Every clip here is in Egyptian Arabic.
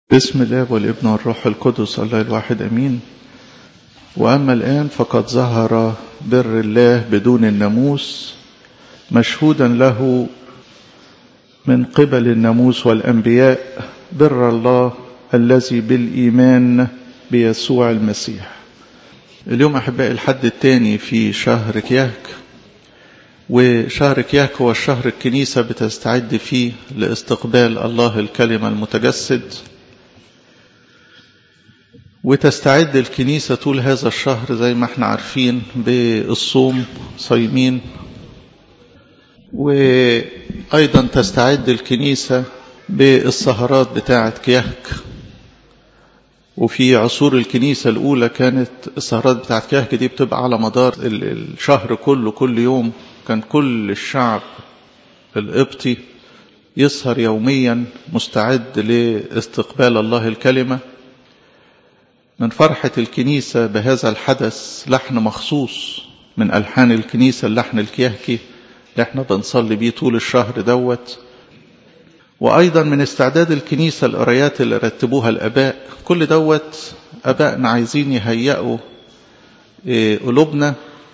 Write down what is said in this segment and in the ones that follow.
بسم الله والابن والروح القدس الله الواحد امين واما الان فقد ظهر بر الله بدون الناموس مشهودا له من قبل الناموس والانبياء بر الله الذي بالايمان بيسوع المسيح اليوم احبائي الحد الثاني في شهر كياك وشهر كياك هو الشهر الكنيسة بتستعد فيه لاستقبال الله الكلمة المتجسد وتستعد الكنيسة طول هذا الشهر زي ما احنا عارفين بالصوم صايمين وأيضا تستعد الكنيسة بالسهرات بتاعة كيهك وفي عصور الكنيسة الأولى كانت السهرات بتاعة كيهك دي بتبقى على مدار الشهر كله كل يوم كان كل الشعب القبطي يسهر يوميا مستعد لاستقبال الله الكلمة من فرحة الكنيسة بهذا الحدث لحن مخصوص من ألحان الكنيسة اللحن الكيهكي اللي احنا بنصلي بيه طول الشهر دوت وأيضا من استعداد الكنيسة القرايات اللي رتبوها الآباء كل دوت آبائنا عايزين يهيئوا قلوبنا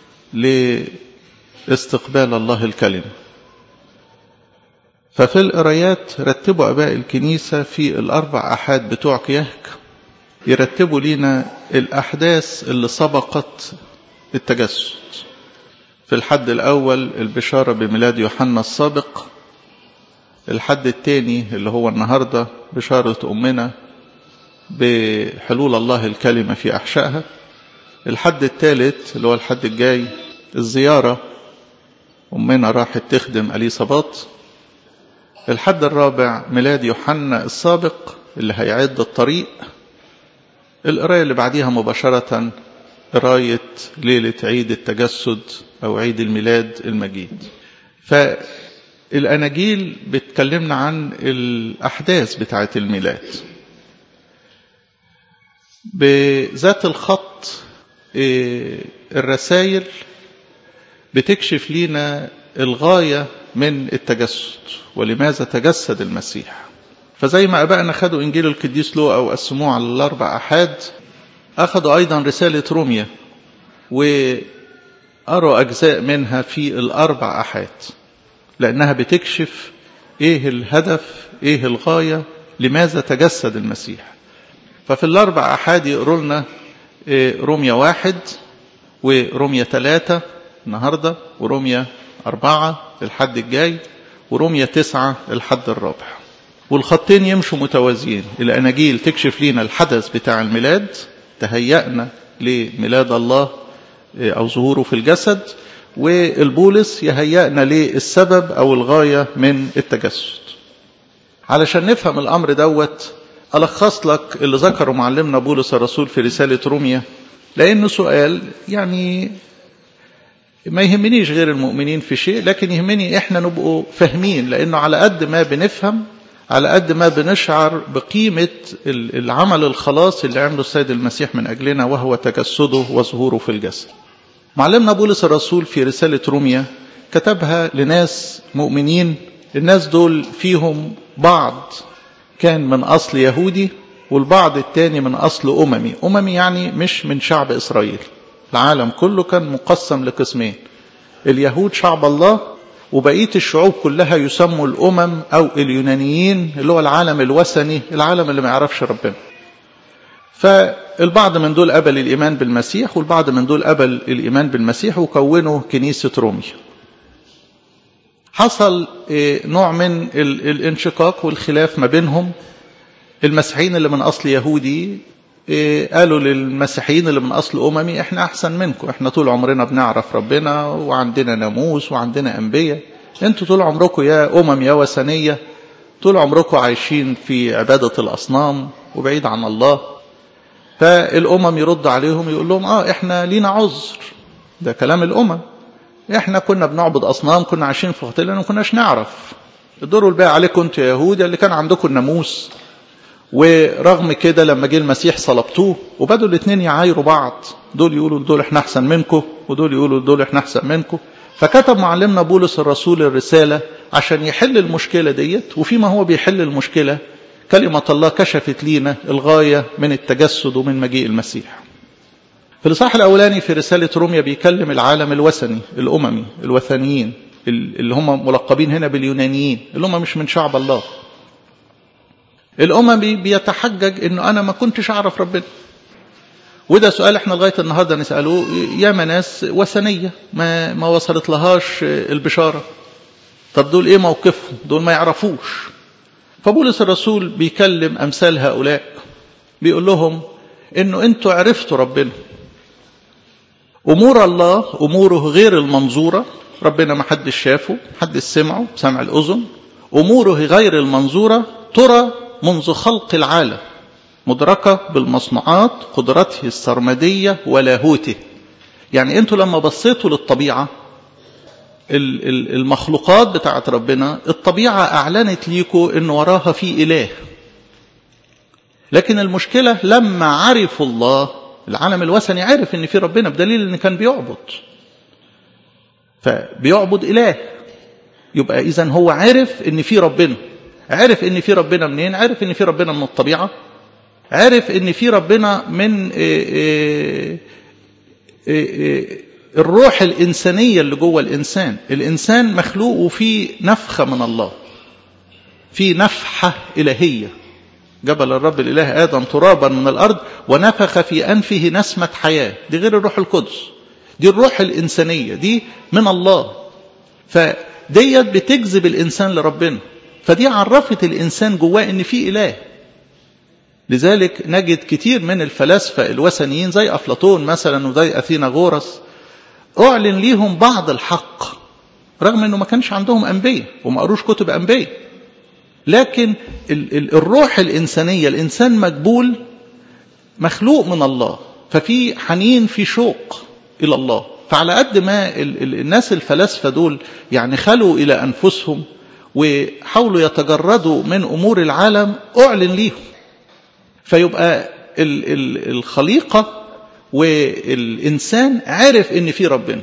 لاستقبال الله الكلمة ففي القرايات رتبوا آباء الكنيسة في الأربع أحاد بتوع كيهك يرتبوا لنا الأحداث اللي سبقت التجسد في الحد الأول البشارة بميلاد يوحنا السابق الحد الثاني اللي هو النهاردة بشارة أمنا بحلول الله الكلمة في أحشائها الحد الثالث اللي هو الحد الجاي الزيارة أمنا راحت تخدم أليصابات الحد الرابع ميلاد يوحنا السابق اللي هيعد الطريق القراية اللي بعديها مباشرة قراية ليلة عيد التجسد أو عيد الميلاد المجيد فالأناجيل بتكلمنا عن الأحداث بتاعة الميلاد بذات الخط الرسائل بتكشف لنا الغاية من التجسد ولماذا تجسد المسيح فزي ما أبائنا خدوا إنجيل القديس لوقا وقسموه على الأربع أحاد أخذوا أيضا رسالة روميا وقروا أجزاء منها في الأربع أحاد لأنها بتكشف إيه الهدف إيه الغاية لماذا تجسد المسيح ففي الأربع أحاد يقروا لنا روميا واحد وروميا ثلاثة النهاردة وروميا أربعة الحد الجاي وروميا تسعة الحد الرابع والخطين يمشوا متوازيين الأناجيل تكشف لنا الحدث بتاع الميلاد تهيأنا لميلاد الله أو ظهوره في الجسد والبولس يهيأنا للسبب أو الغاية من التجسد علشان نفهم الأمر دوت ألخص لك اللي ذكره معلمنا بولس الرسول في رسالة روميا لأنه سؤال يعني ما يهمنيش غير المؤمنين في شيء لكن يهمني احنا نبقوا فاهمين لأنه على قد ما بنفهم على قد ما بنشعر بقيمة العمل الخلاص اللي عمله السيد المسيح من أجلنا وهو تجسده وظهوره في الجسد معلمنا بولس الرسول في رسالة روميا كتبها لناس مؤمنين الناس دول فيهم بعض كان من أصل يهودي والبعض التاني من أصل أممي أممي يعني مش من شعب إسرائيل العالم كله كان مقسم لقسمين اليهود شعب الله وبقية الشعوب كلها يسموا الأمم أو اليونانيين اللي هو العالم الوثني العالم اللي ما يعرفش ربنا فالبعض من دول قبل الإيمان بالمسيح والبعض من دول قبل الإيمان بالمسيح وكونوا كنيسة روميا حصل نوع من الانشقاق والخلاف ما بينهم المسيحيين اللي من أصل يهودي قالوا للمسيحيين اللي من أصل أممي احنا أحسن منكم احنا طول عمرنا بنعرف ربنا وعندنا ناموس وعندنا أنبياء انتوا طول عمركم يا أمم يا وثنية طول عمركم عايشين في عبادة الأصنام وبعيد عن الله فالأمم يرد عليهم يقول لهم اه احنا لينا عذر ده كلام الأمم احنا كنا بنعبد أصنام كنا عايشين في خطيئة ما كناش نعرف الدور الباقي عليكم انتوا يا يهود اللي كان عندكم الناموس ورغم كده لما جه المسيح صلبتوه وبدوا الاثنين يعايروا بعض دول يقولوا دول احنا احسن منكم ودول يقولوا دول احنا احسن منكم فكتب معلمنا بولس الرسول الرسالة عشان يحل المشكلة ديت وفيما هو بيحل المشكلة كلمة الله كشفت لينا الغاية من التجسد ومن مجيء المسيح في الإصحاح الأولاني في رسالة روميا بيكلم العالم الوثني الأممي الوثنيين اللي هم ملقبين هنا باليونانيين اللي هم مش من شعب الله الأممي بيتحجج إنه أنا ما كنتش أعرف ربنا وده سؤال احنا لغاية النهاردة نسأله ياما ناس وثنية ما, ما وصلت لهاش البشارة طب دول ايه موقفهم دول ما يعرفوش فبولس الرسول بيكلم أمثال هؤلاء بيقول لهم انه انتوا عرفتوا ربنا امور الله اموره غير المنظورة ربنا ما حدش شافه حد سمعه سمع الاذن اموره غير المنظورة ترى منذ خلق العالم مدركة بالمصنوعات قدرته السرمدية ولاهوته يعني انتوا لما بصيتوا للطبيعة المخلوقات بتاعت ربنا الطبيعة أعلنت ليكوا إن وراها في إله لكن المشكلة لما عرفوا الله العالم الوثني عرف إن في ربنا بدليل إن كان بيعبد فبيعبد إله يبقى إذا هو عرف إن في ربنا عرف إن في ربنا منين عرف إن في ربنا من الطبيعة عرف إن في ربنا من إيه إيه إيه الروح الإنسانية اللي جوه الإنسان الإنسان مخلوق وفيه نفخة من الله في نفحة إلهية جبل الرب الإله آدم ترابا من الأرض ونفخ في أنفه نسمة حياة دي غير الروح القدس دي الروح الإنسانية دي من الله فديت بتجذب الإنسان لربنا فدي عرفت الإنسان جواه إن في إله لذلك نجد كتير من الفلاسفة الوثنيين زي أفلاطون مثلا وزي أثينا غورس أعلن ليهم بعض الحق رغم أنه ما كانش عندهم أنبياء وما قروش كتب أنبياء لكن ال ال الروح الإنسانية الإنسان مقبول مخلوق من الله ففي حنين في شوق إلى الله فعلى قد ما ال ال الناس الفلاسفة دول يعني خلوا إلى أنفسهم وحاولوا يتجردوا من أمور العالم أعلن ليهم فيبقى ال ال الخليقة والإنسان عرف إن في ربنا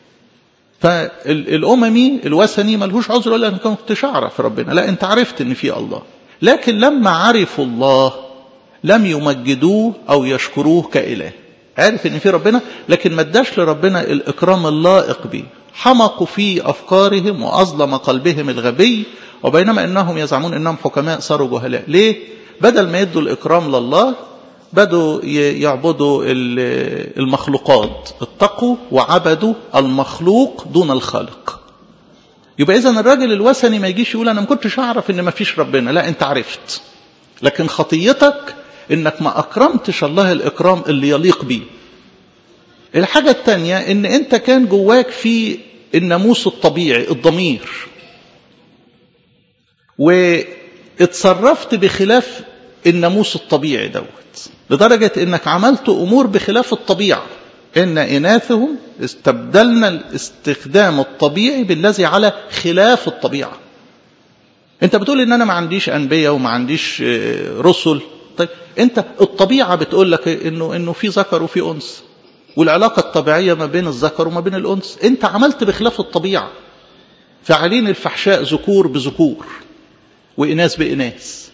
فالأممي الوثني ملهوش عذر ولا أنا كنتش أعرف ربنا لا أنت عرفت إن في الله لكن لما عرفوا الله لم يمجدوه أو يشكروه كإله عرف إن في ربنا لكن ما اداش لربنا الإكرام اللائق به حمقوا في أفكارهم وأظلم قلبهم الغبي وبينما إنهم يزعمون إنهم حكماء صاروا جهلاء ليه؟ بدل ما يدوا الإكرام لله بدوا يعبدوا المخلوقات اتقوا وعبدوا المخلوق دون الخالق يبقى إذا الراجل الوثني ما يجيش يقول أنا ما كنتش أعرف إن ما فيش ربنا لا أنت عرفت لكن خطيتك إنك ما أكرمتش الله الإكرام اللي يليق بيه الحاجة الثانية إن أنت كان جواك في الناموس الطبيعي الضمير واتصرفت بخلاف الناموس الطبيعي دوت لدرجة انك عملت امور بخلاف الطبيعة ان اناثهم استبدلنا الاستخدام الطبيعي بالذي على خلاف الطبيعة انت بتقول ان انا ما عنديش انبياء وما عنديش رسل طيب انت الطبيعة بتقول لك انه انه في ذكر وفي انثى والعلاقة الطبيعية ما بين الذكر وما بين الانثى انت عملت بخلاف الطبيعة فعلين الفحشاء ذكور بذكور واناث باناث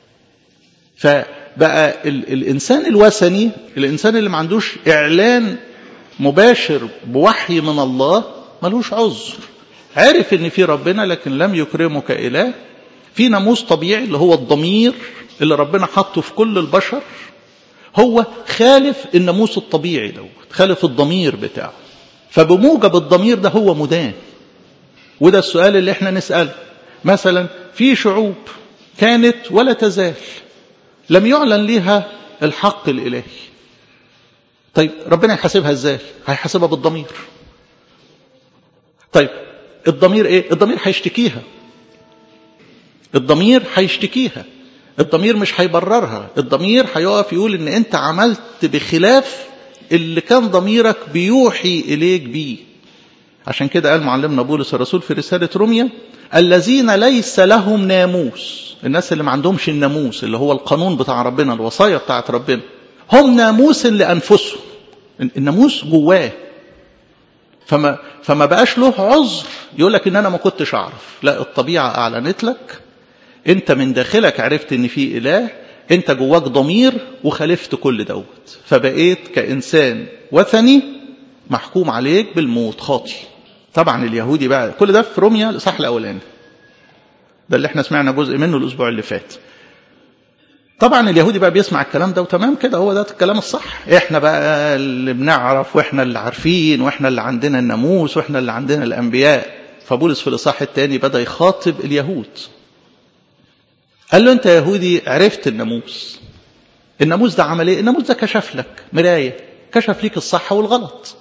فبقى ال الانسان الوثني الانسان اللي ما عندوش اعلان مباشر بوحي من الله ملوش عذر عرف ان في ربنا لكن لم يكرمه كاله في ناموس طبيعي اللي هو الضمير اللي ربنا حطه في كل البشر هو خالف الناموس الطبيعي دوت خالف الضمير بتاعه فبموجب الضمير ده هو مدان وده السؤال اللي احنا نسأله مثلا في شعوب كانت ولا تزال لم يعلن لها الحق الإلهي طيب ربنا يحاسبها ازاي هيحاسبها بالضمير طيب الضمير ايه الضمير هيشتكيها الضمير هيشتكيها الضمير مش هيبررها الضمير هيقف يقول ان انت عملت بخلاف اللي كان ضميرك بيوحي اليك بيه عشان كده قال معلمنا بولس الرسول في رسالة روميا الذين ليس لهم ناموس الناس اللي ما عندهمش الناموس اللي هو القانون بتاع ربنا الوصايا بتاعت ربنا هم ناموس لأنفسهم الناموس جواه فما, فما بقاش له عذر يقول لك ان انا ما كنتش اعرف لا الطبيعة اعلنت لك انت من داخلك عرفت ان في اله انت جواك ضمير وخالفت كل دوت فبقيت كانسان وثني محكوم عليك بالموت خاطي طبعا اليهودي بقى كل ده في روميا الاصحاح الاولاني ده اللي احنا سمعنا جزء منه الاسبوع اللي فات طبعا اليهودي بقى بيسمع الكلام ده وتمام كده هو ده الكلام الصح احنا بقى اللي بنعرف واحنا اللي عارفين واحنا اللي عندنا الناموس واحنا اللي عندنا الانبياء فبولس في الاصحاح الثاني بدا يخاطب اليهود قال له انت يهودي عرفت الناموس الناموس ده عمل ايه الناموس ده كشف لك مرايه كشف ليك الصح والغلط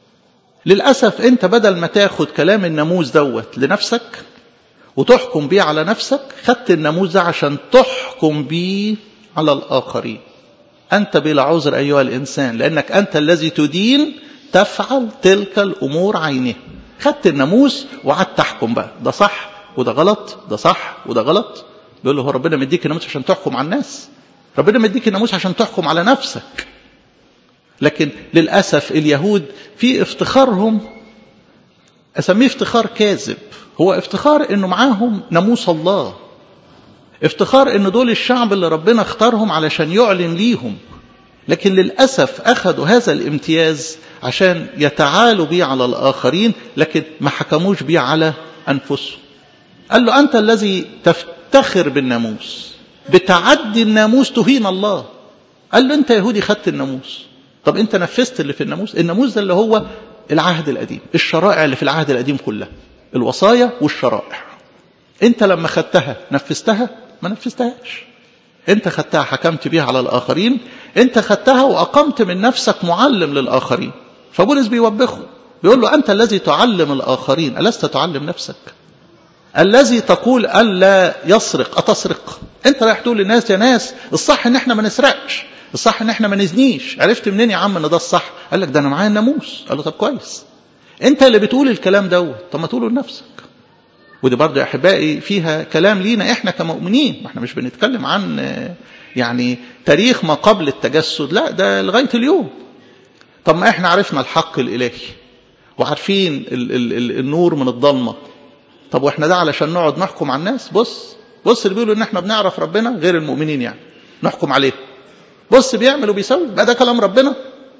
للاسف انت بدل ما تاخد كلام الناموس دوت لنفسك وتحكم بيه على نفسك خدت الناموس ده عشان تحكم بيه على الآخرين أنت بلا عذر أيها الإنسان لأنك أنت الذي تدين تفعل تلك الأمور عينها خدت الناموس وقعدت تحكم بقى ده صح وده غلط ده صح وده غلط بيقول له هو ربنا مديك الناموس عشان تحكم على الناس ربنا مديك الناموس عشان تحكم على نفسك لكن للأسف اليهود في افتخارهم أسميه افتخار كاذب هو افتخار انه معاهم ناموس الله افتخار ان دول الشعب اللي ربنا اختارهم علشان يعلن ليهم لكن للأسف أخذوا هذا الامتياز عشان يتعالوا بيه على الآخرين لكن ما حكموش بيه على أنفسهم قال له أنت الذي تفتخر بالناموس بتعدي الناموس تهين الله قال له أنت يهودي خدت الناموس طب أنت نفذت اللي في الناموس الناموس ده اللي هو العهد القديم الشرائع اللي في العهد القديم كلها الوصايا والشرائع انت لما خدتها نفذتها ما نفذتهاش انت خدتها حكمت بيها على الاخرين انت خدتها واقمت من نفسك معلم للاخرين فبولس بيوبخه بيقول له انت الذي تعلم الاخرين الست تعلم نفسك الذي تقول الا يسرق اتسرق انت رايح تقول للناس يا ناس الصح ان احنا ما نسرقش الصح ان احنا ما نزنيش عرفت منين يا عم ان ده الصح قال لك ده انا معايا الناموس قال له طب كويس انت اللي بتقول الكلام دوت طب ما تقوله لنفسك ودي برضه يا احبائي فيها كلام لينا احنا كمؤمنين ما احنا مش بنتكلم عن يعني تاريخ ما قبل التجسد لا ده لغايه اليوم طب ما احنا عرفنا الحق الالهي وعارفين ال ال ال النور من الضلمه طب واحنا ده علشان نقعد نحكم على الناس بص بص اللي بيقولوا ان احنا بنعرف ربنا غير المؤمنين يعني نحكم عليه بص بيعمل وبيسوي بقى ده كلام ربنا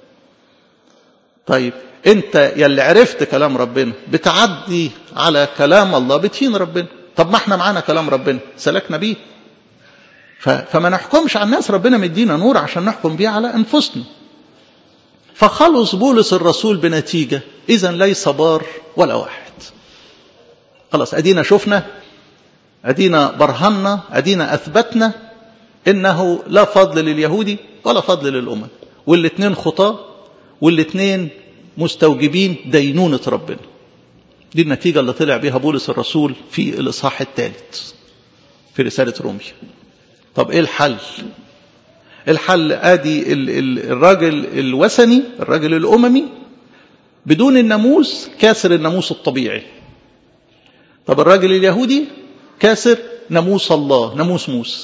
طيب انت يلي عرفت كلام ربنا بتعدي على كلام الله بتهين ربنا طب ما احنا معانا كلام ربنا سلكنا بيه فما نحكمش على الناس ربنا مدينا نور عشان نحكم بيه على انفسنا فخلص بولس الرسول بنتيجة اذا ليس بار ولا واحد خلاص ادينا شفنا ادينا برهنا ادينا اثبتنا انه لا فضل لليهودي ولا فضل للامم والاثنين خطاه والاثنين مستوجبين دينونة ربنا دي النتيجة اللي طلع بها بولس الرسول في الإصحاح الثالث في رسالة روميا طب إيه الحل الحل آدي الراجل الوثني الراجل الأممي بدون الناموس كاسر الناموس الطبيعي طب الراجل اليهودي كاسر ناموس الله ناموس موسى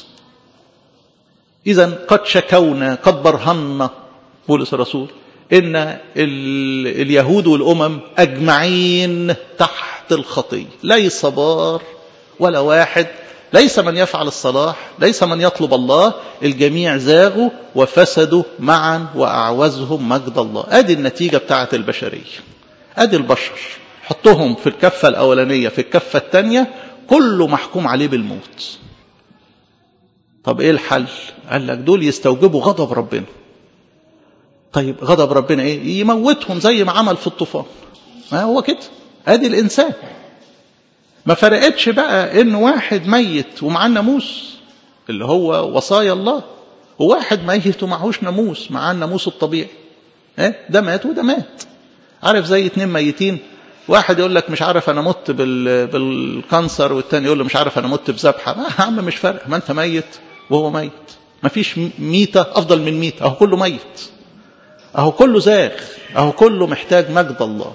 إذا قد شكونا قد برهنا بولس الرسول ان اليهود والامم اجمعين تحت الخطيه ليس بار ولا واحد ليس من يفعل الصلاح ليس من يطلب الله الجميع زاغوا وفسدوا معا واعوزهم مجد الله ادي النتيجه بتاعه البشريه ادي البشر حطهم في الكفه الاولانيه في الكفه الثانيه كله محكوم عليه بالموت طب ايه الحل قال لك دول يستوجبوا غضب ربنا طيب غضب ربنا ايه يموتهم زي ما عمل في الطوفان ما هو كده ادي الانسان ما فرقتش بقى ان واحد ميت ومعاه ناموس اللي هو وصايا الله وواحد ميت ومعهوش ناموس معاه الناموس الطبيعي ايه ده مات وده مات عارف زي اتنين ميتين واحد يقول لك مش عارف انا مت بال... بالكانسر والتاني يقول له مش عارف انا مت بذبحه يا عم مش فارق ما انت ميت وهو ميت مفيش ميته افضل من ميته اهو كله ميت اهو كله زاغ اهو كله محتاج مجد الله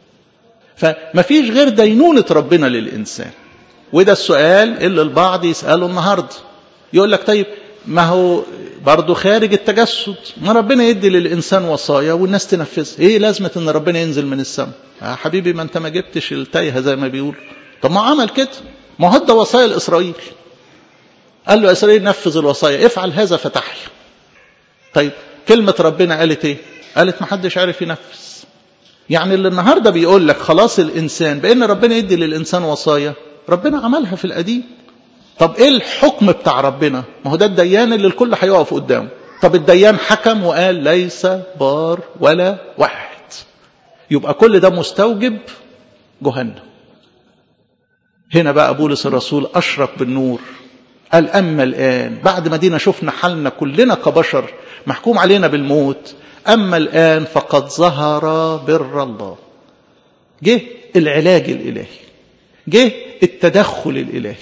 فما فيش غير دينونة ربنا للإنسان وده السؤال اللي البعض يسأله النهاردة يقول لك طيب ما هو برضه خارج التجسد ما ربنا يدي للإنسان وصايا والناس تنفذها ايه لازمة ان ربنا ينزل من السماء يا حبيبي ما انت ما جبتش التايهة زي ما بيقول طب ما عمل كده ما هو ده وصايا الإسرائيل قال له إسرائيل نفذ الوصايا افعل هذا فتحيا طيب كلمة ربنا قالت ايه قالت ما حدش عارف ينفذ يعني اللي النهاردة بيقول لك خلاص الإنسان بأن ربنا يدي للإنسان وصايا ربنا عملها في القديم طب ايه الحكم بتاع ربنا ما هو ده الديان اللي الكل هيقف قدامه طب الديان حكم وقال ليس بار ولا واحد يبقى كل ده مستوجب جهنم هنا بقى بولس الرسول أشرق بالنور قال أما الآن بعد ما دينا شفنا حالنا كلنا كبشر محكوم علينا بالموت أما الآن فقد ظهر بر الله جه العلاج الإلهي جه التدخل الإلهي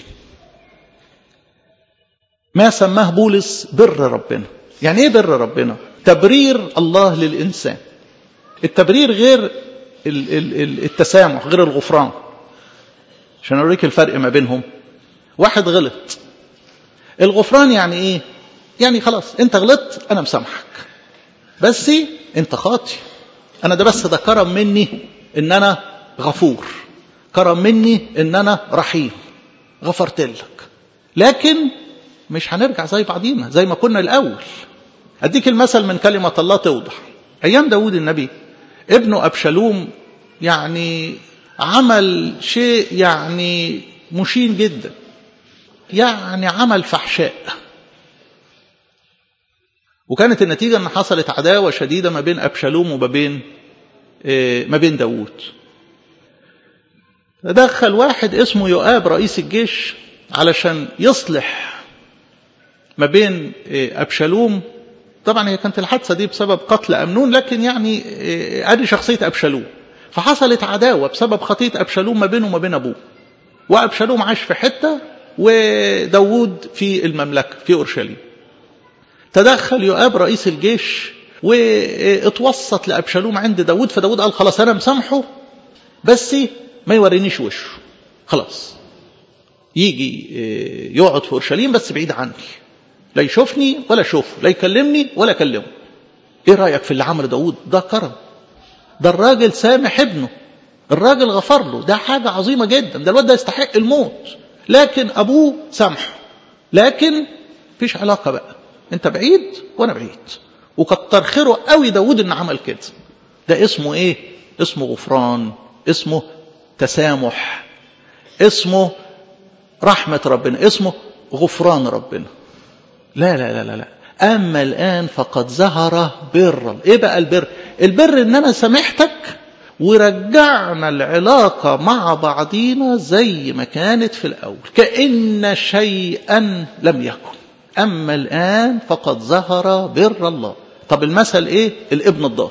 ما سماه بولس بر ربنا يعني ايه بر ربنا تبرير الله للإنسان التبرير غير التسامح غير الغفران عشان أوريك الفرق ما بينهم واحد غلط الغفران يعني ايه يعني خلاص انت غلطت انا مسامحك بس انت خاطي انا ده بس ده كرم مني ان انا غفور كرم مني ان انا رحيم غفرت لك لكن مش هنرجع زي بعضينا زي ما كنا الاول اديك المثل من كلمة الله توضح ايام داود النبي ابنه ابشالوم يعني عمل شيء يعني مشين جدا يعني عمل فحشاء وكانت النتيجة أن حصلت عداوة شديدة ما بين أبشالوم وما بين ما بين داوود تدخل واحد اسمه يؤاب رئيس الجيش علشان يصلح ما بين أبشالوم طبعا هي كانت الحادثة دي بسبب قتل أمنون لكن يعني ادي شخصية أبشالوم فحصلت عداوة بسبب خطية أبشالوم ما بينه وما بين أبوه وأبشالوم عاش في حتة وداود في المملكة في أورشليم تدخل يؤاب رئيس الجيش واتوسط لأبشالوم عند داود فداود قال خلاص أنا مسامحه بس ما يورينيش وشه خلاص يجي يقعد في أورشليم بس بعيد عني لا يشوفني ولا أشوفه لا يكلمني ولا أكلمه إيه رأيك في اللي عمل داود ده كرم ده الراجل سامح ابنه الراجل غفر له ده حاجة عظيمة جدا ده الواد ده يستحق الموت لكن أبوه سامحه لكن فيش علاقة بقى انت بعيد وانا بعيد وكتر خيره قوي داود ان عمل كده ده اسمه ايه اسمه غفران اسمه تسامح اسمه رحمة ربنا اسمه غفران ربنا لا لا لا لا لا أما الآن فقد ظهر بر ايه بقى البر البر ان انا سامحتك ورجعنا العلاقة مع بعضينا زي ما كانت في الأول كأن شيئا لم يكن أما الآن فقد ظهر بر الله طب المثل إيه الابن الضال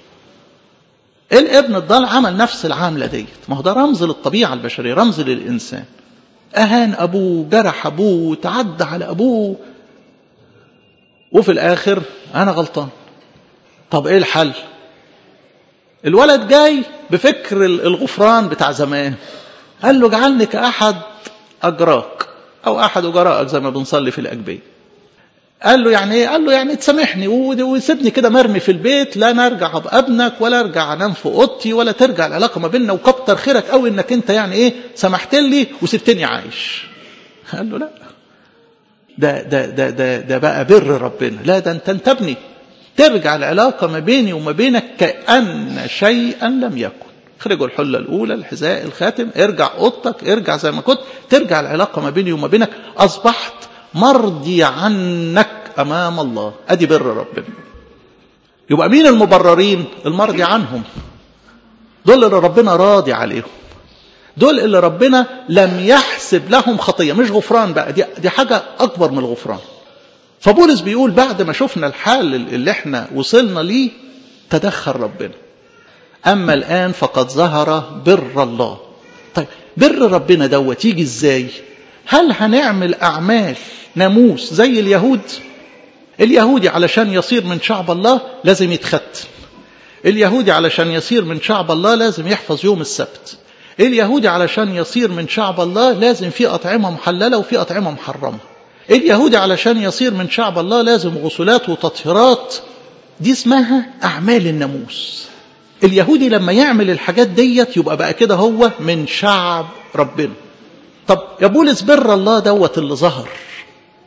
الابن الضال عمل نفس العاملة ديت ما هو ده رمز للطبيعة البشرية رمز للإنسان أهان أبوه جرح أبوه تعدى على أبوه وفي الآخر أنا غلطان طب إيه الحل الولد جاي بفكر الغفران بتاع زمان قال له اجعلني كأحد أجراك أو أحد أجرائك زي ما بنصلي في الأجبية قال له يعني ايه قال له يعني تسامحني وسيبني كده مرمي في البيت لا نرجع ابنك ولا ارجع انام في اوضتي ولا ترجع العلاقه ما بيننا وكتر خيرك قوي انك انت يعني ايه سمحت لي وسبتني عايش قال له لا ده ده ده ده, ده بقى بر ربنا لا ده انت انت ابني ترجع العلاقه ما بيني وما بينك كان شيئا لم يكن اخرجوا الحله الاولى الحذاء الخاتم ارجع اوضتك ارجع زي ما كنت ترجع العلاقه ما بيني وما بينك اصبحت مرضي عنك امام الله ادي بر ربنا يبقى مين المبررين المرضي عنهم دول اللي ربنا راضي عليهم دول اللي ربنا لم يحسب لهم خطيه مش غفران بقى دي, دي حاجه اكبر من الغفران فبولس بيقول بعد ما شفنا الحال اللي احنا وصلنا ليه تدخل ربنا اما الان فقد ظهر بر الله طيب بر ربنا دوت يجي ازاي هل هنعمل اعمال ناموس زي اليهود اليهودي علشان يصير من شعب الله لازم يتختم اليهودي علشان يصير من شعب الله لازم يحفظ يوم السبت اليهودي علشان يصير من شعب الله لازم في أطعمة محللة وفي أطعمة محرمة اليهودي علشان يصير من شعب الله لازم غسلات وتطهيرات دي اسمها أعمال الناموس اليهودي لما يعمل الحاجات ديت يبقى بقى كده هو من شعب ربنا طب يا بولس بر الله دوت اللي ظهر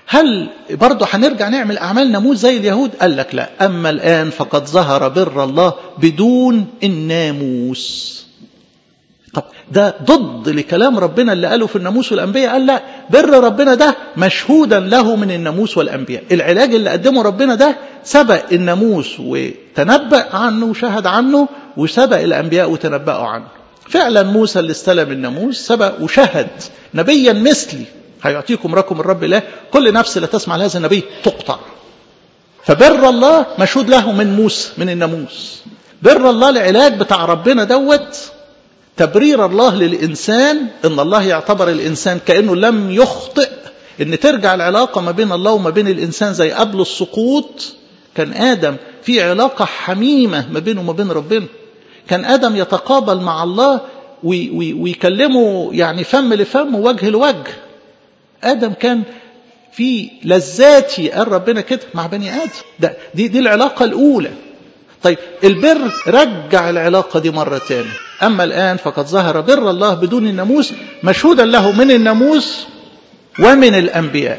هل برضه هنرجع نعمل أعمال ناموس زي اليهود قال لك لا أما الآن فقد ظهر بر الله بدون الناموس طب ده ضد لكلام ربنا اللي قاله في الناموس والأنبياء قال لا بر ربنا ده مشهودا له من الناموس والأنبياء العلاج اللي قدمه ربنا ده سبق الناموس وتنبأ عنه وشهد عنه وسبق الأنبياء وتنبأوا عنه فعلا موسى اللي استلم الناموس سبق وشهد نبيا مثلي هيعطيكم ركم الرب الله كل نفس لا تسمع لهذا النبي تقطع فبر الله مشهود له من موسى من الناموس بر الله العلاج بتاع ربنا دوت تبرير الله للإنسان إن الله يعتبر الإنسان كأنه لم يخطئ إن ترجع العلاقة ما بين الله وما بين الإنسان زي قبل السقوط كان آدم في علاقة حميمة ما بينه وما بين ربنا كان آدم يتقابل مع الله وي وي ويكلمه يعني فم لفم ووجه لوجه آدم كان في لذاتي قال ربنا كده مع بني آدم ده دي, دي العلاقة الأولى طيب البر رجع العلاقة دي مرة تاني أما الآن فقد ظهر بر الله بدون الناموس مشهودا له من الناموس ومن الأنبياء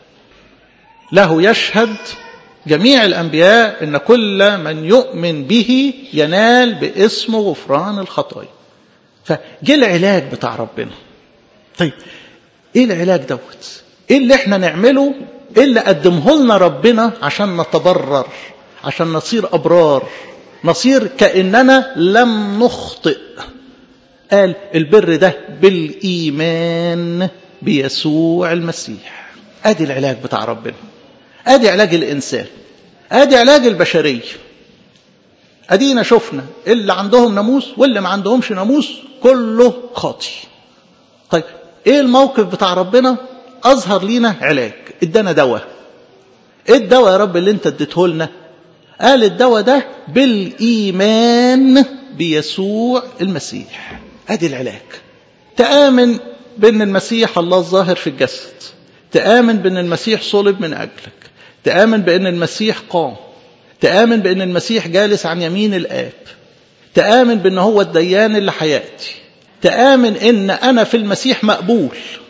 له يشهد جميع الأنبياء إن كل من يؤمن به ينال باسم غفران الخطايا فجه العلاج بتاع ربنا طيب ايه العلاج دوت ايه اللي احنا نعمله ايه اللي قدمه لنا ربنا عشان نتبرر عشان نصير ابرار نصير كاننا لم نخطئ قال البر ده بالايمان بيسوع المسيح ادي العلاج بتاع ربنا ادي علاج الانسان ادي علاج البشريه ادينا شفنا اللي عندهم ناموس واللي ما عندهمش ناموس كله خاطي طيب ايه الموقف بتاع ربنا اظهر لينا علاج ادانا دواء ايه الدواء يا رب اللي انت اديته لنا قال الدواء ده بالايمان بيسوع المسيح ادي العلاج تامن بان المسيح الله الظاهر في الجسد تامن بان المسيح صلب من اجلك تامن بان المسيح قام تامن بان المسيح جالس عن يمين الاب تامن بان هو الديان اللي هياتي تآمن إن أنا في المسيح مقبول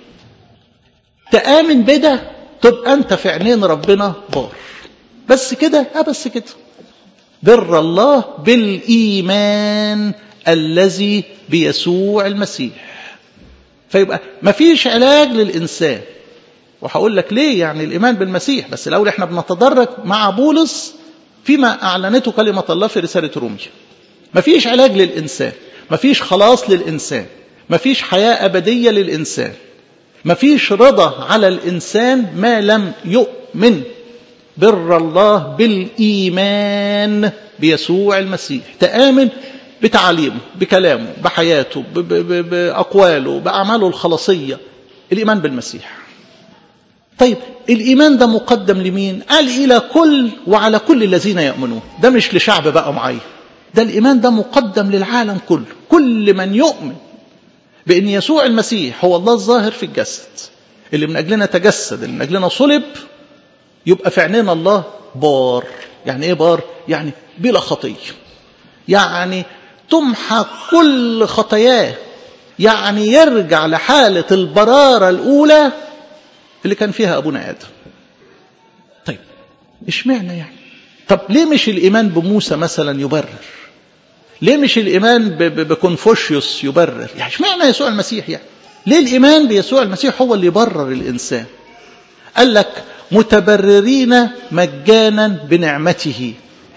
تآمن بده تبقى أنت في عينين ربنا بار بس كده أه بس كده بر الله بالإيمان الذي بيسوع المسيح فيبقى مفيش علاج للإنسان وهقول لك ليه يعني الإيمان بالمسيح بس الأول إحنا بنتدرج مع بولس فيما أعلنته كلمة الله في رسالة روميا مفيش علاج للإنسان مفيش خلاص للإنسان مفيش حياة أبدية للإنسان مفيش رضا على الإنسان ما لم يؤمن بر الله بالإيمان بيسوع المسيح تآمن بتعليمه بكلامه بحياته بأقواله بأعماله الخلاصية الإيمان بالمسيح طيب الإيمان ده مقدم لمين قال إلى كل وعلى كل الذين يؤمنون ده مش لشعب بقى معين ده الإيمان ده مقدم للعالم كله كل من يؤمن بأن يسوع المسيح هو الله الظاهر في الجسد اللي من أجلنا تجسد اللي من أجلنا صلب يبقى في عينينا الله بار يعني إيه بار؟ يعني بلا خطية يعني تمحى كل خطاياه يعني يرجع لحالة البرارة الأولى اللي كان فيها أبونا آدم طيب اشمعنى يعني طب ليه مش الإيمان بموسى مثلا يبرر ليه مش الإيمان بكونفوشيوس يبرر يعني اشمعنى يسوع المسيح يعني ليه الإيمان بيسوع المسيح هو اللي يبرر الإنسان قال لك متبررين مجانا بنعمته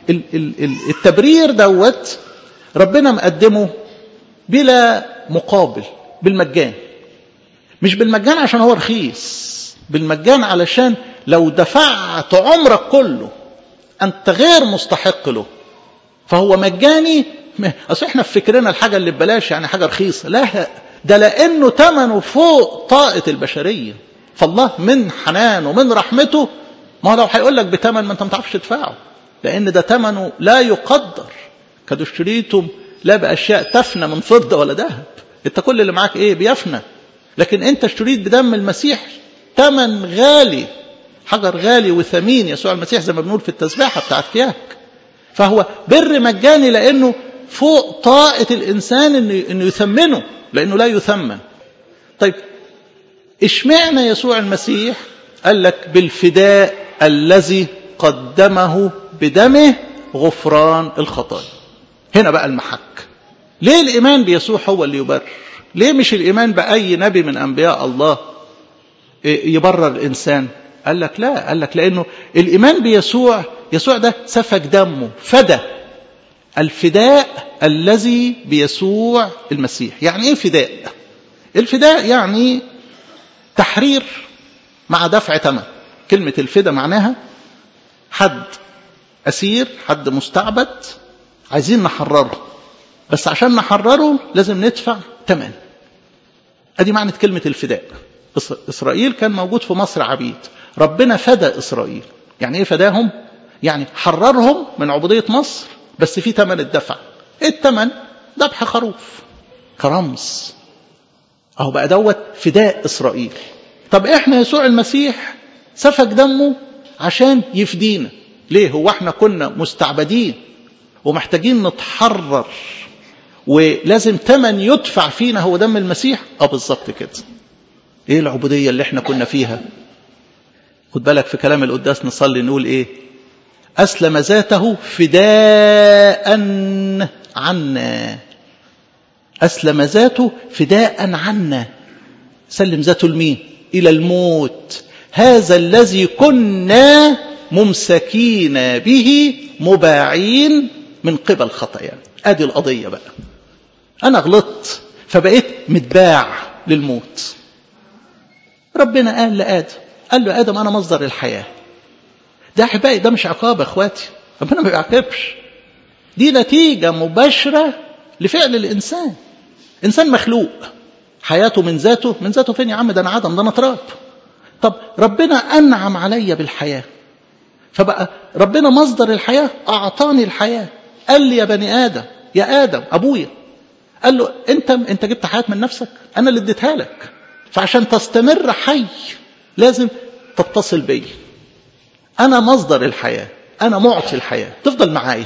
التبرير دوت ربنا مقدمه بلا مقابل بالمجان مش بالمجان عشان هو رخيص بالمجان علشان لو دفعت عمرك كله أنت غير مستحق له فهو مجاني أصل إحنا في فكرنا الحاجة اللي ببلاش يعني حاجة رخيصة لا ده لأنه ثمنه فوق طاقة البشرية فالله من حنانه ومن رحمته ما هو لو هيقول لك بثمن ما أنت ما تعرفش تدفعه لأن ده ثمنه لا يقدر قد اشتريتم لا بأشياء تفنى من فضة ولا ذهب أنت كل اللي معاك إيه بيفنى لكن أنت اشتريت بدم المسيح ثمن غالي حجر غالي وثمين يسوع المسيح زي ما بنقول في التسبيحة بتاعت كياك فهو بر مجاني لأنه فوق طاقة الإنسان إنه, إنه يثمنه لأنه لا يثمن طيب اشمعنى يسوع المسيح قال لك بالفداء الذي قدمه بدمه غفران الخطايا هنا بقى المحك ليه الإيمان بيسوع هو اللي يبرر ليه مش الإيمان بأي نبي من أنبياء الله يبرر الإنسان قال لك لا قال لك لأنه الإيمان بيسوع يسوع ده سفك دمه فدى الفداء الذي بيسوع المسيح يعني ايه فداء الفداء يعني تحرير مع دفع ثمن كلمة الفداء معناها حد أسير حد مستعبد عايزين نحرره بس عشان نحرره لازم ندفع ثمن ادي معنى كلمة الفداء إسرائيل كان موجود في مصر عبيد ربنا فدى إسرائيل يعني ايه فداهم يعني حررهم من عبودية مصر بس في ثمن الدفع ايه الثمن ذبح خروف كرمز اهو بقى دوت فداء اسرائيل طب احنا يسوع المسيح سفك دمه عشان يفدينا ليه هو احنا كنا مستعبدين ومحتاجين نتحرر ولازم ثمن يدفع فينا هو دم المسيح اه بالظبط كده ايه العبوديه اللي احنا كنا فيها خد بالك في كلام القداس نصلي نقول ايه أسلم ذاته فداء عنا أسلم ذاته فداء عنا سلم ذاته لمين إلى الموت هذا الذي كنا ممسكين به مباعين من قبل خطايا ادي القضية بقى انا غلطت فبقيت متباع للموت ربنا قال لآدم قال له آدم أنا مصدر الحياة ده أحبائي ده مش عقاب يا إخواتي ربنا ما بيعاقبش دي نتيجة مباشرة لفعل الإنسان إنسان مخلوق حياته من ذاته من ذاته فين يا عم ده أنا عدم ده أنا تراب طب ربنا أنعم عليا بالحياة فبقى ربنا مصدر الحياة أعطاني الحياة قال لي يا بني آدم يا آدم أبويا قال له أنت أنت جبت حياة من نفسك أنا اللي اديتها لك فعشان تستمر حي لازم تتصل بي أنا مصدر الحياة أنا معطي الحياة تفضل معايا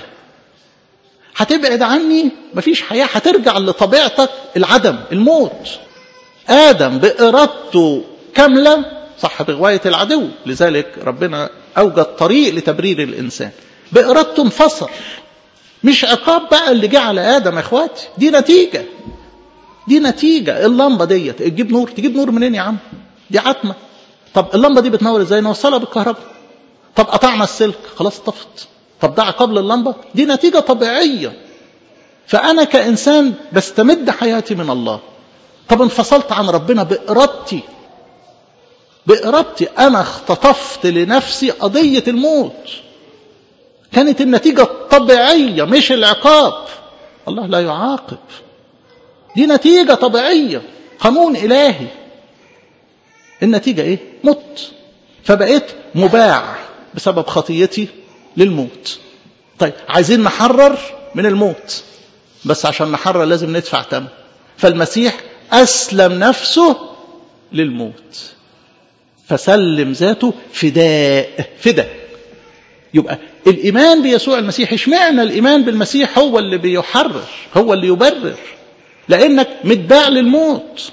هتبعد عني مفيش حياة هترجع لطبيعتك العدم الموت آدم بإرادته كاملة صح بغواية العدو لذلك ربنا أوجد طريق لتبرير الإنسان بإرادته انفصل مش عقاب بقى اللي جه على آدم يا إخواتي دي نتيجة دي نتيجة اللمبة ديت تجيب نور تجيب نور منين يا عم دي عتمة طب اللمبة دي بتنور ازاي نوصلها بالكهرباء طب قطعنا السلك خلاص طفت طب ده عقاب لللمبة دي نتيجة طبيعية فأنا كإنسان بستمد حياتي من الله طب انفصلت عن ربنا بإرادتي بإرادتي أنا اختطفت لنفسي قضية الموت كانت النتيجة الطبيعية مش العقاب الله لا يعاقب دي نتيجة طبيعية قانون إلهي النتيجة إيه؟ مت فبقيت مباع بسبب خطيتي للموت طيب عايزين نحرر من الموت بس عشان نحرر لازم ندفع ثمن فالمسيح أسلم نفسه للموت فسلم ذاته فداء فداء يبقى الإيمان بيسوع المسيح اشمعنى الإيمان بالمسيح هو اللي بيحرر هو اللي يبرر لأنك متباع للموت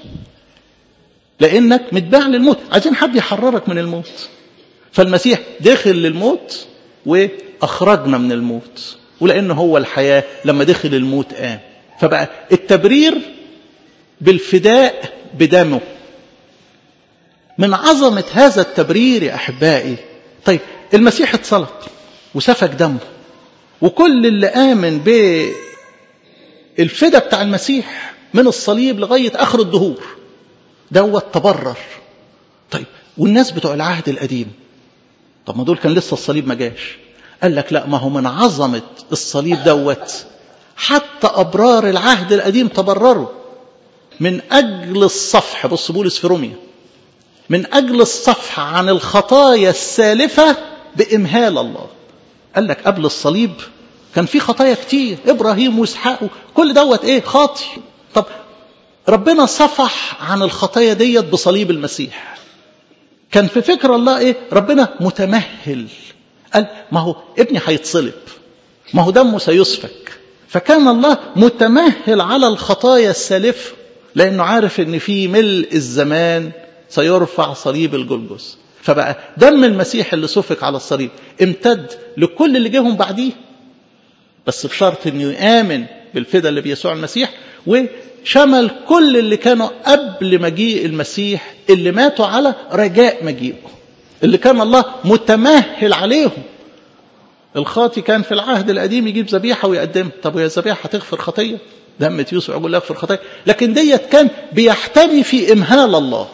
لأنك متباع للموت عايزين حد يحررك من الموت فالمسيح دخل للموت وأخرجنا من الموت ولأنه هو الحياة لما دخل الموت قام فبقى التبرير بالفداء بدمه من عظمة هذا التبرير يا أحبائي طيب المسيح اتصلب وسفك دمه وكل اللي آمن بالفدا بتاع المسيح من الصليب لغاية آخر الدهور دوت تبرر طيب والناس بتوع العهد القديم طب ما دول كان لسه الصليب ما جاش قال لك لا ما هو من عظمة الصليب دوت حتى أبرار العهد القديم تبرروا من أجل الصفح بص بولس في روميا من أجل الصفح عن الخطايا السالفة بإمهال الله قال لك قبل الصليب كان في خطايا كتير إبراهيم وإسحاق كل دوت إيه خاطي طب ربنا صفح عن الخطايا ديت بصليب المسيح كان في فكر الله إيه ربنا متمهل قال ما هو ابني هيتصلب ما هو دمه سيسفك فكان الله متمهل على الخطايا السالفة لأنه عارف إن في ملء الزمان سيرفع صليب الجلجس فبقى دم المسيح اللي سفك على الصليب امتد لكل اللي جيهم بعديه بس بشرط انه يامن بالفدا اللي بيسوع المسيح وشمل كل اللي كانوا قبل مجيء المسيح اللي ماتوا على رجاء مجيئه اللي كان الله متمهل عليهم الخاطي كان في العهد القديم يجيب ذبيحه ويقدمها طب وهي الذبيحه هتغفر خطيه دم يوسف يقول يغفر خطيه لكن ديت كان بيحتمي في امهال الله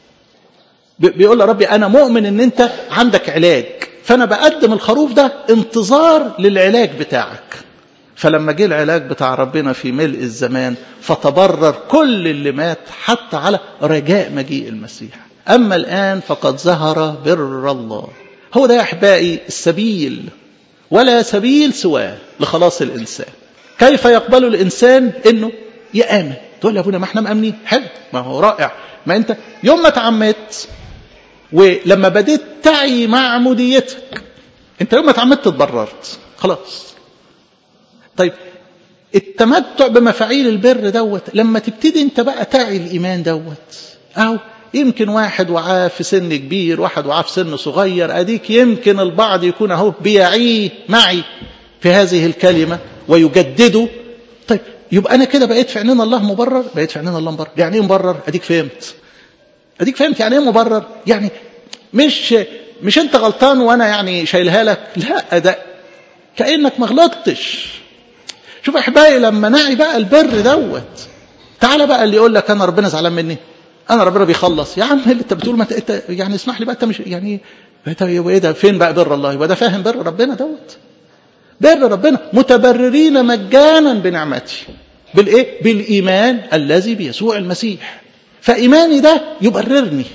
بيقول يا ربي انا مؤمن ان انت عندك علاج فانا بقدم الخروف ده انتظار للعلاج بتاعك فلما جه العلاج بتاع ربنا في ملء الزمان فتبرر كل اللي مات حتى على رجاء مجيء المسيح اما الان فقد ظهر بر الله هو ده يا احبائي السبيل ولا سبيل سواه لخلاص الانسان كيف يقبل الانسان انه يامن تقول يا ابونا ما احنا مامنين حلو ما هو رائع ما انت يوم ما تعمدت ولما بديت تعي معموديتك انت يوم ما تعمدت اتبررت خلاص طيب التمتع بمفاعيل البر دوت لما تبتدي انت بقى تعي الايمان دوت اهو يمكن واحد وعاه في سن كبير واحد وعاه في سن صغير اديك يمكن البعض يكون اهو بيعيه معي في هذه الكلمه ويجدده طيب يبقى انا كده بقيت في عينين الله مبرر بقيت في عينين الله مبرر يعني ايه مبرر اديك فهمت اديك فهمت يعني ايه مبرر يعني مش مش انت غلطان وانا يعني شايلها لك لا ده كانك ما غلطتش شوف احبائي لما نعي بقى البر دوت تعالى بقى اللي يقول لك انا ربنا زعلان مني انا ربنا بيخلص يا عم اللي انت بتقول ما انت يعني اسمح لي بقى انت مش يعني ايه ده فين بقى بر الله يبقى ده فاهم بر ربنا دوت بر ربنا متبررين مجانا بنعمته بالايه بالايمان الذي بيسوع المسيح فايماني ده يبررني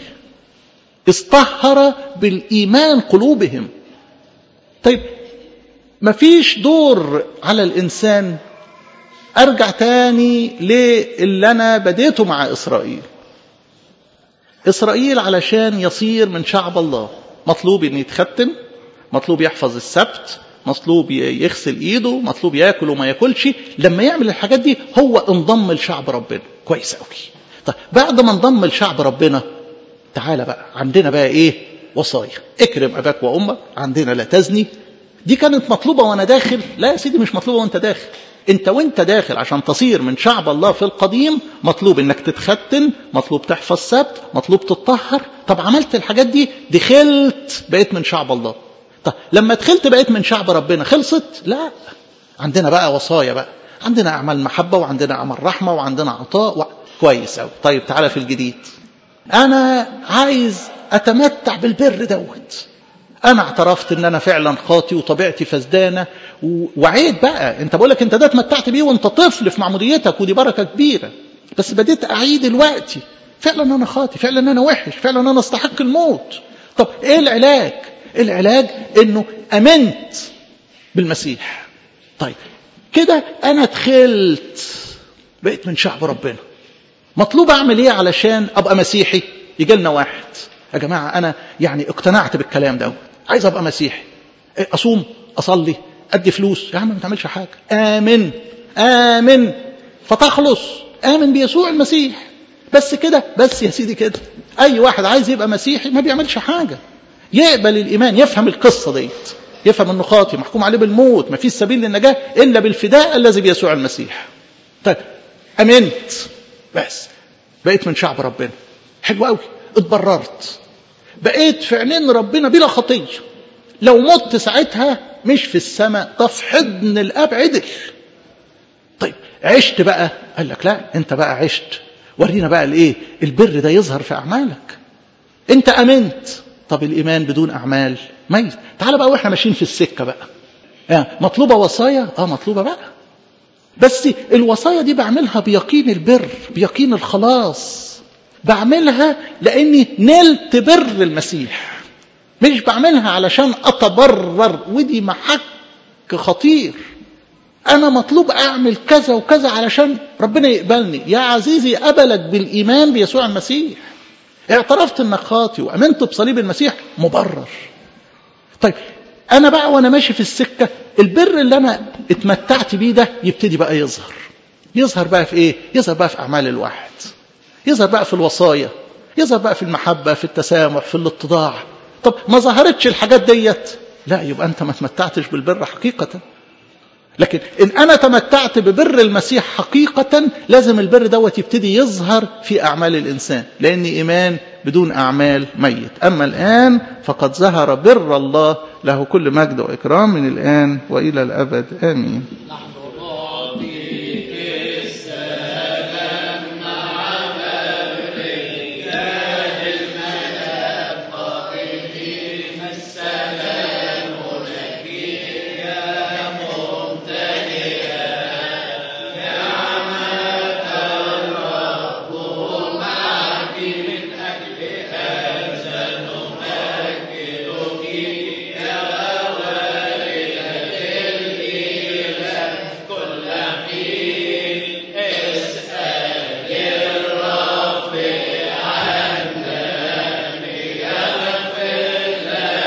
اصطهر بالايمان قلوبهم طيب مفيش دور على الانسان ارجع تاني للي انا بديته مع اسرائيل اسرائيل علشان يصير من شعب الله مطلوب ان يتختم مطلوب يحفظ السبت مطلوب يغسل ايده مطلوب ياكل وما ياكلش لما يعمل الحاجات دي هو انضم لشعب ربنا كويس قوي طيب بعد ما انضم لشعب ربنا تعالى بقى عندنا بقى ايه وصايا اكرم اباك وامك عندنا لا تزني دي كانت مطلوبه وانا داخل لا يا سيدي مش مطلوبه وانت داخل انت وانت داخل عشان تصير من شعب الله في القديم مطلوب انك تتختن مطلوب تحفظ سبت مطلوب تتطهر طب عملت الحاجات دي دخلت بقيت من شعب الله طب لما دخلت بقيت من شعب ربنا خلصت لا عندنا بقى وصايا بقى عندنا اعمال محبه وعندنا اعمال رحمه وعندنا عطاء و... كويس قوي طيب تعالى في الجديد انا عايز اتمتع بالبر دوت انا اعترفت ان انا فعلا خاطي وطبيعتي فسدانه وعيد بقى انت بقول لك انت ده اتمتعت بيه وانت طفل في معموديتك ودي بركه كبيره بس بديت اعيد دلوقتي فعلا انا خاطي فعلا انا وحش فعلا انا استحق الموت طب ايه العلاج العلاج انه امنت بالمسيح طيب كده انا دخلت بقيت من شعب ربنا مطلوب اعمل ايه علشان ابقى مسيحي يجي لنا واحد يا جماعه انا يعني اقتنعت بالكلام ده عايز ابقى مسيحي اصوم اصلي ادي فلوس يا عم ما تعملش حاجه امن امن فتخلص امن بيسوع المسيح بس كده بس يا سيدي كده اي واحد عايز يبقى مسيحي ما بيعملش حاجه يقبل الايمان يفهم القصه ديت يفهم انه خاطي محكوم عليه بالموت ما فيش سبيل للنجاه الا بالفداء الذي بيسوع المسيح طيب امنت بس بقيت من شعب ربنا حلو قوي اتبررت بقيت في عينين ربنا بلا خطيه لو مت ساعتها مش في السماء ده في حضن الاب عدل طيب عشت بقى قال لك لا انت بقى عشت ورينا بقى الايه البر ده يظهر في اعمالك انت امنت طب الايمان بدون اعمال ميت تعال بقى واحنا ماشيين في السكه بقى يعني مطلوبه وصايا اه مطلوبه بقى بس الوصايا دي بعملها بيقين البر بيقين الخلاص بعملها لاني نلت بر المسيح مش بعملها علشان اتبرر ودي محك خطير انا مطلوب اعمل كذا وكذا علشان ربنا يقبلني يا عزيزي قبلك بالايمان بيسوع المسيح اعترفت انك خاطي وامنت بصليب المسيح مبرر طيب انا بقى وانا ماشي في السكه البر اللي انا اتمتعت بيه ده يبتدي بقى يظهر يظهر بقى في ايه يظهر بقى في اعمال الواحد يظهر بقى في الوصايا يظهر بقى في المحبه في التسامح في الاتضاع طب ما ظهرتش الحاجات ديت لا يبقى انت ما تمتعتش بالبر حقيقة لكن ان انا تمتعت ببر المسيح حقيقة لازم البر دوت يبتدي يظهر في اعمال الانسان لان ايمان بدون اعمال ميت اما الان فقد ظهر بر الله له كل مجد واكرام من الان والى الابد امين السلام